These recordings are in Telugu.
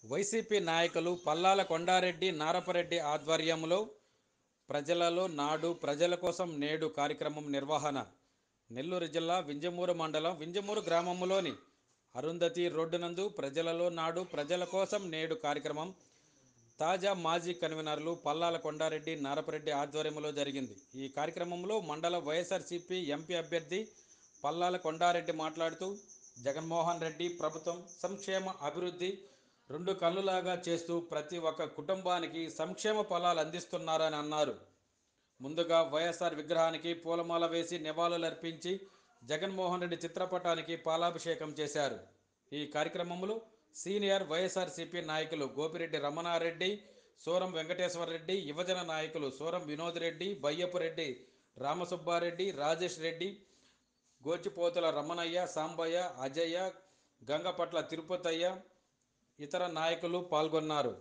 వైసీపీ నాయకులు పల్లాల కొండారెడ్డి నారపరెడ్డి ఆధ్వర్యంలో ప్రజలలో నాడు ప్రజల కోసం నేడు కార్యక్రమం నిర్వహణ నెల్లూరు జిల్లా వింజమూరు మండలం వింజమూరు గ్రామంలోని అరుంధతి రోడ్డు నందు ప్రజలలో నాడు ప్రజల కోసం నేడు కార్యక్రమం తాజా మాజీ కన్వీనర్లు పల్లాల కొండారెడ్డి నారపరెడ్డి ఆధ్వర్యంలో జరిగింది ఈ కార్యక్రమంలో మండల వైఎస్ఆర్సీపీ ఎంపీ అభ్యర్థి పల్లాల కొండారెడ్డి మాట్లాడుతూ జగన్మోహన్ రెడ్డి ప్రభుత్వం సంక్షేమ అభివృద్ధి రెండు కళ్ళులాగా చేస్తూ ప్రతి ఒక్క కుటుంబానికి సంక్షేమ ఫలాలు అందిస్తున్నారని అన్నారు ముందుగా వైఎస్ఆర్ విగ్రహానికి పూలమాల వేసి నివాళులర్పించి జగన్మోహన్ రెడ్డి చిత్రపటానికి పాలాభిషేకం చేశారు ఈ కార్యక్రమంలో సీనియర్ వైఎస్ఆర్సీపీ నాయకులు గోపిరెడ్డి రమణారెడ్డి సూరం వెంకటేశ్వరరెడ్డి యువజన నాయకులు సూరం వినోద్ రెడ్డి బయ్యపురెడ్డి రామసుబ్బారెడ్డి రాజేష్ రెడ్డి గోచిపోతుల రమణయ్య సాంబయ్య అజయ్య గంగపట్ల తిరుపతయ్య ఇతర నాయకులు పాల్గొన్నారు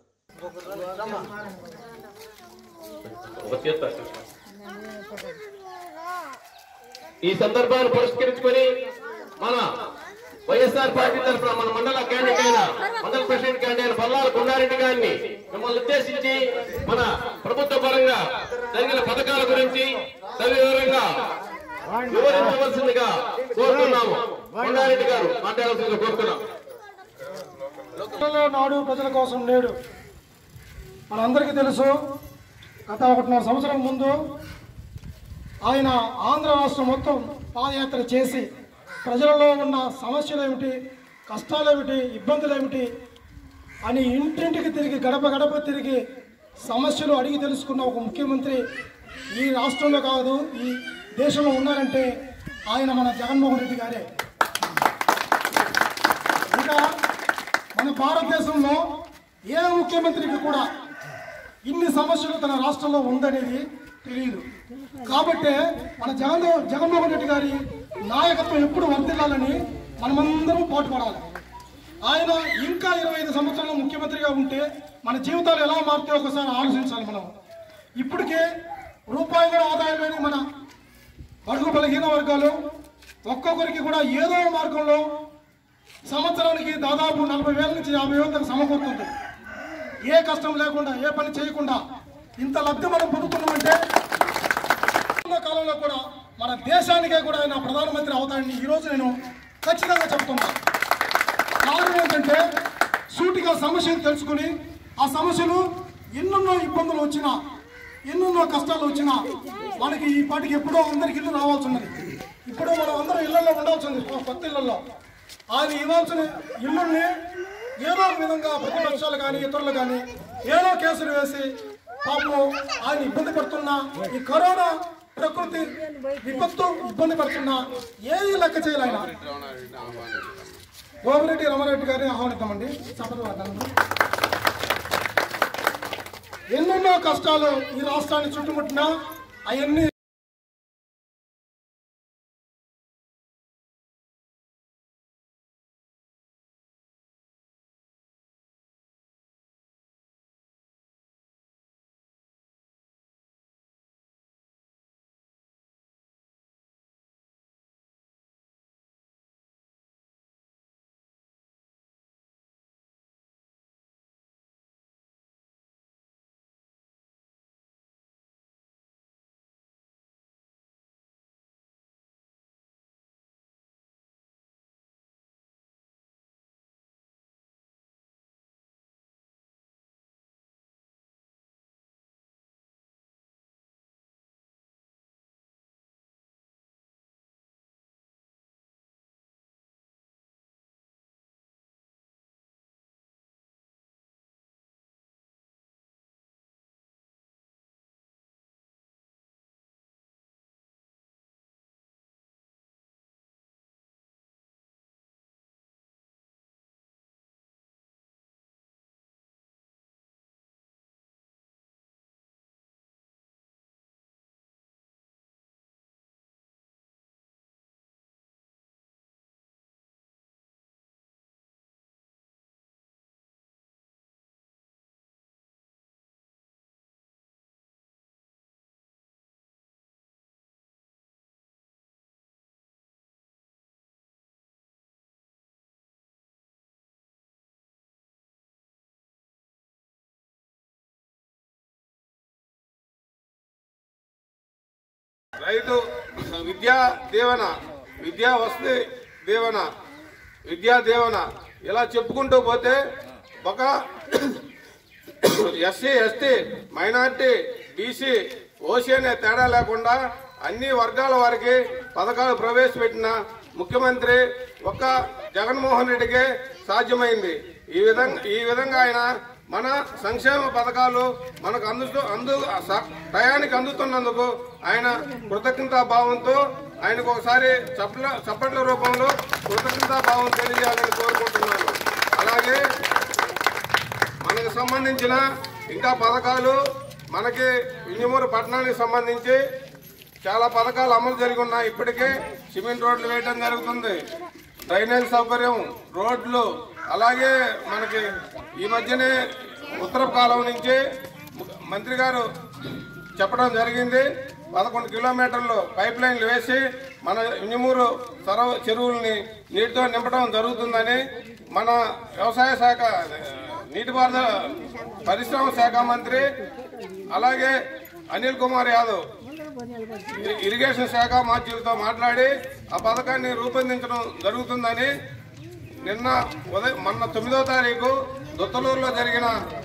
ఈ సందర్భాన్ని పురస్కరించుకొని మన వైఎస్ఆర్ పార్టీ తరఫున మన మండల క్యాండిడేట్ అయిన మండల ప్రెసిడెంట్ క్యాండిడేట్ అయిన బల్లాల కొండారెడ్డి గారిని మిమ్మల్ని ఉద్దేశించి మన ప్రభుత్వ పరంగా జరిగిన పథకాల గురించి సవివరంగా వివరించవలసిందిగా కోరుతున్నాము కొండారెడ్డి గారు మాట్లాడాల్సిందిగా కోరుతున్నాం ప్రజల నాడు ప్రజల కోసం నేడు మనందరికీ తెలుసు గత ఒకటిన్నర సంవత్సరం ముందు ఆయన ఆంధ్ర రాష్ట్రం మొత్తం పాదయాత్ర చేసి ప్రజలలో ఉన్న సమస్యలు ఏమిటి కష్టాలు ఏమిటి ఇబ్బందులు ఏమిటి అని ఇంటింటికి తిరిగి గడప గడప తిరిగి సమస్యలు అడిగి తెలుసుకున్న ఒక ముఖ్యమంత్రి ఈ రాష్ట్రంలో కాదు ఈ దేశంలో ఉన్నారంటే ఆయన మన జగన్మోహన్ రెడ్డి గారే ఇంకా మన భారతదేశంలో ఏ ముఖ్యమంత్రికి కూడా ఇన్ని సమస్యలు తన రాష్ట్రంలో ఉందనేది తెలియదు కాబట్టి మన జగన్ జగన్మోహన్ రెడ్డి గారి నాయకత్వం ఎప్పుడు వర్తిల్లాలని మనమందరం పాటుపడాలి ఆయన ఇంకా ఇరవై ఐదు సంవత్సరాలు ముఖ్యమంత్రిగా ఉంటే మన జీవితాలు ఎలా మారుతాయో ఒకసారి ఆలోచించాలి మనం ఇప్పటికే రూపాయి కూడా ఆదాయం లేని మన బడుగు బలహీన వర్గాలు ఒక్కొక్కరికి కూడా ఏదో మార్గంలో సంవత్సరానికి దాదాపు నలభై వేల నుంచి యాభై వేల దాకా సమకూరుతుంది ఏ కష్టం లేకుండా ఏ పని చేయకుండా ఇంత లబ్ధి మనం పొందుతున్నామంటే ఉన్న కాలంలో కూడా మన దేశానికే కూడా ఆయన ప్రధానమంత్రి అవుతాడని ఈరోజు నేను ఖచ్చితంగా చెప్తున్నా కారణం ఏంటంటే సూటిగా సమస్యలు తెలుసుకుని ఆ సమస్యలు ఎన్నెన్నో ఇబ్బందులు వచ్చినా ఎన్నెన్నో కష్టాలు వచ్చినా మనకి ఈ పాటికి ఎప్పుడో అందరికి ఇల్లు రావాల్సి ఉన్నది ఇప్పుడు మనం అందరం ఇళ్లలో ఉండాల్సి ఉంది కొత్త ఇళ్లలో ఆయన ఇవ్వాల్సిన ఇల్లుల్ని ఏదో ఒక విధంగా ప్రతిపక్షాలు కానీ ఇతరులు కానీ ఏదో కేసులు వేసి పాపం ఆయన ఇబ్బంది పడుతున్నా ఈ కరోనా ప్రకృతి విపత్తు ఇబ్బంది పడుతున్నా ఏది లెక్క చేయాలి ఆయన గోపిరెడ్డి రమారెడ్డి గారిని ఆహ్వానిద్దామండి సభలో ఎన్నెన్నో కష్టాలు ఈ రాష్ట్రాన్ని చుట్టుముట్టినా అవన్నీ రైతు విద్యా దీవెన విద్యా వసతి దీవెన విద్యా దీవెన ఇలా చెప్పుకుంటూ పోతే ఒక SC ST minority BC OC అనే తేడా లేకుండా అన్ని వర్గాల వారికి పథకాలు ప్రవేశపెట్టిన ముఖ్యమంత్రి ఒక్క జగన్మోహన్ రెడ్డికే సాధ్యమైంది ఈ విధంగా ఈ విధంగా ఆయన మన సంక్షేమ పథకాలు మనకు అందుతూ అందు స- టయానికి అందుతున్నందుకు ఆయన కృతజ్ఞతా భావంతో ఆయనకు ఒకసారి చప్పట్ల చప్పట్ల రూపంలో కృతజ్ఞతా భావం తెలియజేయాలని కోరుకుంటున్నాను అలాగే మనకు సంబంధించిన ఇంకా పథకాలు మనకి వింజమూరు పట్టణానికి సంబంధించి చాలా పథకాలు అమలు జరిగి ఉన్నాయి ఇప్పటికే సిమెంట్ రోడ్లు వేయడం జరుగుతుంది డ్రైనేజ్ సౌకర్యం రోడ్లు అలాగే మనకి ఈ మధ్యనే ఉత్తర కాలం నుంచి మంత్రి గారు చెప్పడం జరిగింది పదకొండు కిలోమీటర్లు పైప్ లైన్లు వేసి మన వింజమూరు సరవ చెరువుల్ని నీటితో నింపడం జరుగుతుందని మన వ్యవసాయ శాఖ నీటిపారుదల పరిశ్రమ శాఖ మంత్రి అలాగే అనిల్ కుమార్ యాదవ్ ఇరి- ఇరిగేషన్ శాఖ మాధ్యులతో మాట్లాడి ఆ పథకాన్ని రూపొందించడం జరుగుతుందని నిన్న ఉదయం మొన్న తొమ్మిదో తారీఖు దొత్తలూరులో జరిగిన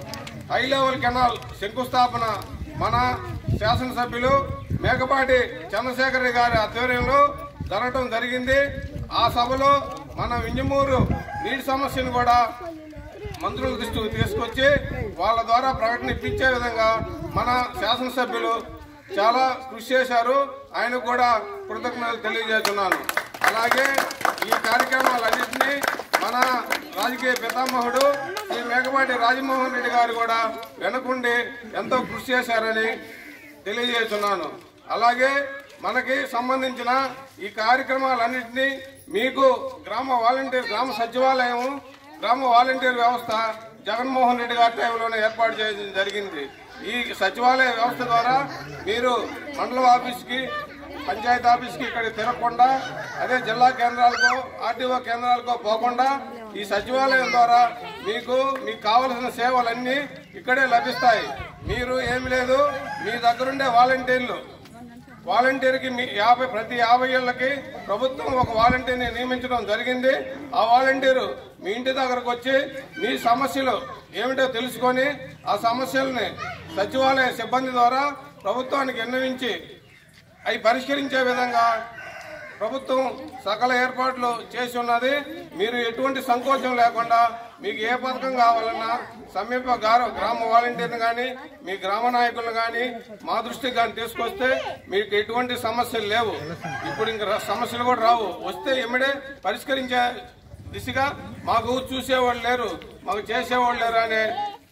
హై లెవెల్ కెనాల్ శంకుస్థాపన మన శాసనసభ్యులు మేకపాటి చంద్రశేఖర్ గారి ఆధ్వర్యంలో జరగటం జరిగింది ఆ సభలో మన వింజమూరు నీటి సమస్యను కూడా మంత్రుల దృష్టికి తీసుకొచ్చి వాళ్ళ ద్వారా ప్రకటన ఇప్పించే విధంగా మన శాసనసభ్యులు చాలా కృషి చేశారు ఆయనకు కూడా కృతజ్ఞతలు తెలియజేస్తున్నాను అలాగే ఈ కార్యక్రమాలన్నింటినీ మన రాజకీయ పితామహుడు శ్రీ మేకపాటి రాజమోహన్ రెడ్డి గారు కూడా వెనకుండి ఎంతో కృషి చేశారని తెలియజేస్తున్నాను అలాగే మనకి సంబంధించిన ఈ కార్యక్రమాలన్నింటినీ మీకు గ్రామ వాలంటీర్ గ్రామ సచివాలయం గ్రామ వాలంటీర్ వ్యవస్థ జగన్మోహన్ రెడ్డి గారి టైంలోనే ఏర్పాటు చేయడం జరిగింది ఈ సచివాలయ వ్యవస్థ ద్వారా మీరు మండల ఆఫీస్కి పంచాయతీ ఆఫీస్కి ఇక్కడ తిరగకుండా అదే జిల్లా కేంద్రాలకు ఆర్టీఓ కేంద్రాలకు పోకుండా ఈ సచివాలయం ద్వారా మీకు మీకు కావలసిన సేవలన్నీ ఇక్కడే లభిస్తాయి మీరు ఏమి లేదు మీ దగ్గరుండే వాలంటీర్లు వాలంటీర్కి మీ యాభై ప్రతి యాభై ఏళ్ళకి ప్రభుత్వం ఒక వాలంటీర్ని నియమించడం జరిగింది ఆ వాలంటీరు మీ ఇంటి దగ్గరకు వచ్చి మీ సమస్యలు ఏమిటో తెలుసుకొని ఆ సమస్యల్ని సచివాలయ సిబ్బంది ద్వారా ప్రభుత్వానికి విన్నవించి అవి పరిష్కరించే విధంగా ప్రభుత్వం సకల ఏర్పాట్లు చేసి ఉన్నది మీరు ఎటువంటి సంకోచం లేకుండా మీకు ఏ పథకం కావాలన్నా సమీప గార- గ్రామ వాలంటీర్ని కానీ మీ గ్రామ నాయకులను కానీ మా దృష్టికి కానీ తీసుకొస్తే మీకు ఎటువంటి సమస్యలు లేవు ఇప్పుడు ఇంక ర- సమస్యలు కూడా రావు వస్తే ఎమ్మడే పరిష్కరించే దిశగా మాకు చూసేవాళ్ళు లేరు మాకు చేసేవాళ్ళు లేరు అనే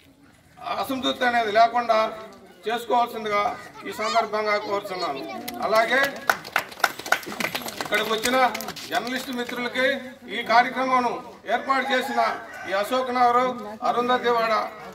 అసంతృప్తి అనేది లేకుండా చేసుకోవాల్సిందిగా ఈ సందర్భంగా కోరుతున్నాను అలాగే ఇక్కడికి వచ్చిన జర్నలిస్ట్ మిత్రులకి ఈ కార్యక్రమం ఏర్పాటు చేసిన ఈ అశోక్ నగర్ అరుంధతి వాడ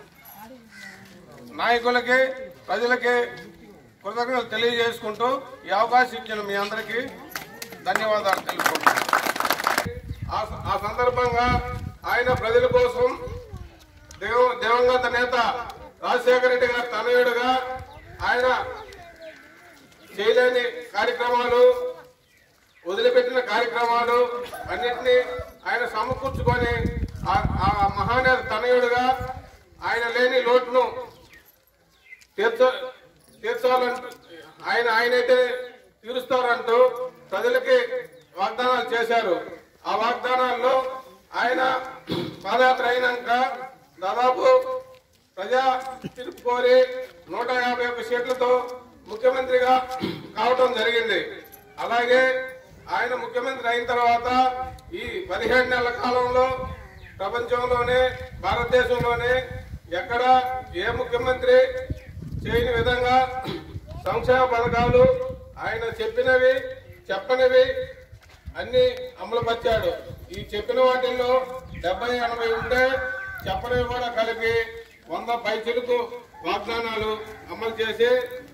నాయకులకి ప్రజలకి కృతజ్ఞతలు తెలియజేసుకుంటూ ఈ అవకాశం ఇచ్చిన మీ అందరికీ ధన్యవాదాలు తెలుపుకుంటున్నాను ఆ- ఆ సందర్భంగా ఆయన ప్రజల కోసం దేవ దివంగత నేత రాజశేఖర రెడ్డి గారి తనయుడుగా ఆయన చేయలేని కార్యక్రమాలు వదిలిపెట్టిన కార్యక్రమాలు అన్నిటినీ ఆయన సమకూర్చుకొని ఆ- ఆ మహానేత తనయుడుగా ఆయన లేని లోటును తీర్చ తీర్చాలంటూ ఆయన ఆయనైతే తీరుస్తారంటూ ప్రజలకి వాగ్దానాలు చేశారు ఆ వాగ్దానాల్లో ఆయన పాదయాత్ర అయినాక దాదాపు ప్రజా తీర్పు కోరి నూట యాభై ఒక్క సీట్లతో ముఖ్యమంత్రిగా కావటం జరిగింది అలాగే ఆయన ముఖ్యమంత్రి అయిన తర్వాత ఈ పదిహేడు నెలల కాలంలో ప్రపంచంలోనే భారతదేశంలోనే ఎక్కడ ఏ ముఖ్యమంత్రి చేయని విధంగా సంక్షేమ పథకాలు ఆయన చెప్పినవి చెప్పనివి అన్ని అమలుపరిచాడు ఈ చెప్పిన వాటిల్లో డెబ్బై ఎనభై ఉంటే చెప్పనివి కూడా కలిపి వంద పైచిలకు వాగ్దానాలు అమలు చేసి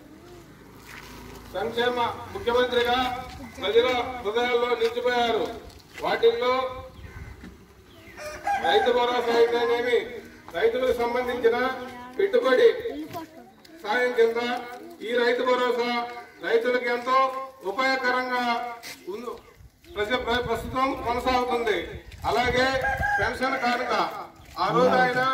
సంక్షేమ ముఖ్యమంత్రిగా ప్రజల హృదయాల్లో నిలిచిపోయారు వాటిల్లో రైతు భరోసా అయితేనేమి రైతులకు సంబంధించిన పెట్టుబడి సాయం కింద ఈ రైతు భరోసా రైతులకు ఎంతో ఉపయోగకరంగా ఉంది ప్రజ- ప్ర- ప్రస్తుతం కొనసాగుతుంది అలాగే పెన్షన్ కానుక ఆ రోజు ఆయన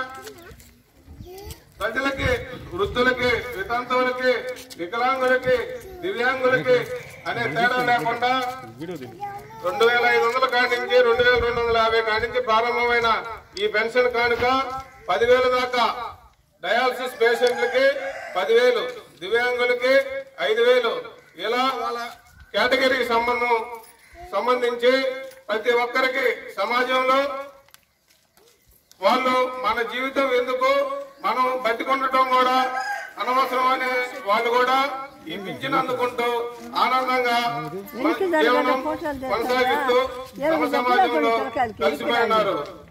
ప్రజలకి వృద్ధులకి వితంతువులకి వికలాంగులకి దివ్యాంగులకి అనే తేడా లేకుండా రెండు వేల ఐదు వందల కాడి నుంచి రెండు వేల రెండు వందల యాభై కాడి నుంచి ప్రారంభమైన ఈ పెన్షన్ కానుక పదివేల దాకా డయాలసిస్ పేషెంట్లకి పదివేలు దివ్యాంగులకి ఐదు వేలు ఇలా వాళ్ళ కేటగిరీకి సంబంధం సంబంధించి ప్రతి ఒక్కరికి సమాజంలో వాళ్ళు మన జీవితం ఎందుకు మనం బతికొండటం కూడా అనవసరం అనే వాళ్ళు కూడా ఈ పింఛన్ అందుకుంటూ ఆనందంగా మన జీవనం కొనసాగిస్తూ తమ సమాజంలో కలిసిపోయినారు